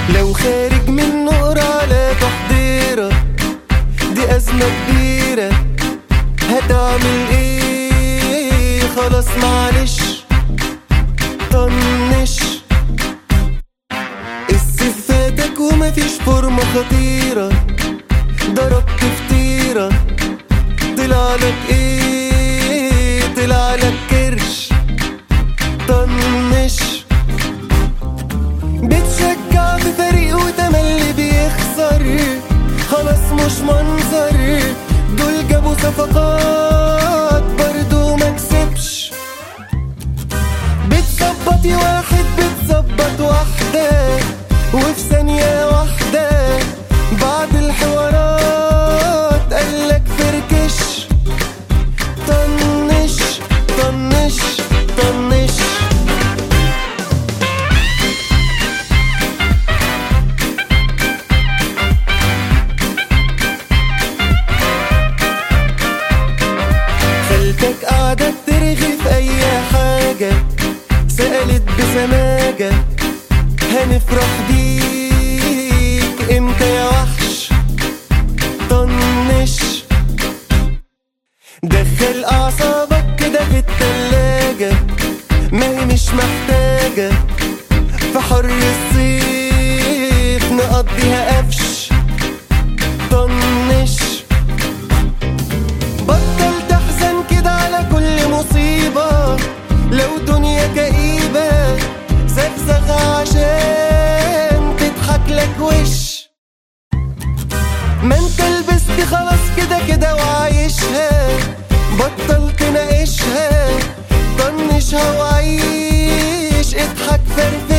لو خارج من نور على تحضيرك دي أزمة كبيرة هتعمل ايه خلاص معلش طنش الصيف فاتك ومفيش فورمة خطيرة ضربت فطيرة طلع لك ايه طلع لك كرش طنش بتشجع في فريق وتملي بيخسر خلاص مش منظر دول جابوا صفقات برضو ما كسبش بتظبطي واحد بتظبط واحدة وفي ثانية واحدة بعد الحوارات قالك فركش طنش طنش طنش خالتك قاعدة ترغي في أي حاجة سألت بسماجة هنفرح بيك امتى يا وحش طنش دخل أعصابك كده في التلاجة ما هي مش محتاجة في حر الصيف نقضيها قفش طنش بطل تحزن كده على كل مصيبة لو دنيا كئيبة زغزغ عشان تضحك لك وش ما انت لبست خلاص كده كده وعايشها بطل تناقشها طنشها وعيش اضحك فرفش